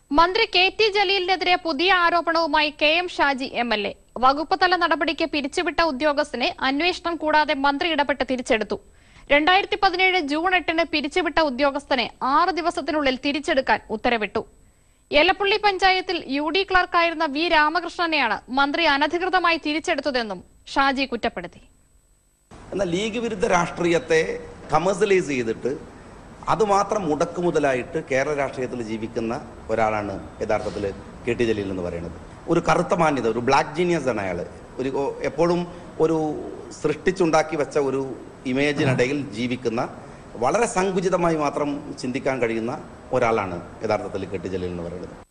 മന്ത്രി K T ജലീലിനെതിരെ പുതിയ ആരോപണവുമായി K M Shaji M L A വകുപ്പ് തല നടപടിക്ക് പിരിച്ചുവിട്ട ഉദ്യോഗസ്ഥനെ അന്വേഷണം കൂടാതെ മന്ത്രി ഇടപെട്ട് തിരിച്ചെടുത്തു രണ്ടായിരത്തി പതിനേഴ് ജൂൺ എട്ടിന് പിരിച്ചുവിട്ട ഉദ്യോഗസ്ഥനെ ആറ് ദിവസത്തിനുള്ളിൽ തിരിച്ചെടുക്കാൻ ഉത്തരവിട്ടു ഏലപ്പള്ളി പഞ്ചായത്തിൽ യു ഡി ക്ലർക്കായിരുന്ന വി രാമകൃഷ്ണനെയാണ് മന്ത്രി അനധികൃതമായി തിരിച്ചെടുത്തതെന്നും ഷാജി കുറ്റപ്പെടുത്തി എന്നാൽ ലീഗ് വിരുദ്ധ രാഷ്ട്രീയത്തെ കമേഴ്സലൈസ് ചെയ്തിട്ട് അതുമാത്രം മുടക്കുമുതലായിട്ട് കേരള രാഷ്ട്രീയത്തിൽ ജീവിക്കുന്ന ഒരാളാണ് യഥാർത്ഥത്തിൽ കെ ടി ജലീൽ എന്ന് പറയുന്നത് ഒരു കറുത്ത മാന്യത ഒരു ബ്ലാക്ക് ജീനിയസ് ആണ് അയാൾ ഒരു ഓ- എപ്പോഴും ഒരു സൃഷ്ടിച്ചുണ്ടാക്കി വെച്ച ഒരു ഇമേജിനിടയിൽ ജീവിക്കുന്ന വളരെ സങ്കുചിതമായി മാത്രം ചിന്തിക്കാൻ കഴിയുന്ന ഒരാളാണ് യഥാർത്ഥത്തിൽ കെ ടി ജലീൽ എന്ന് പറയുന്നത്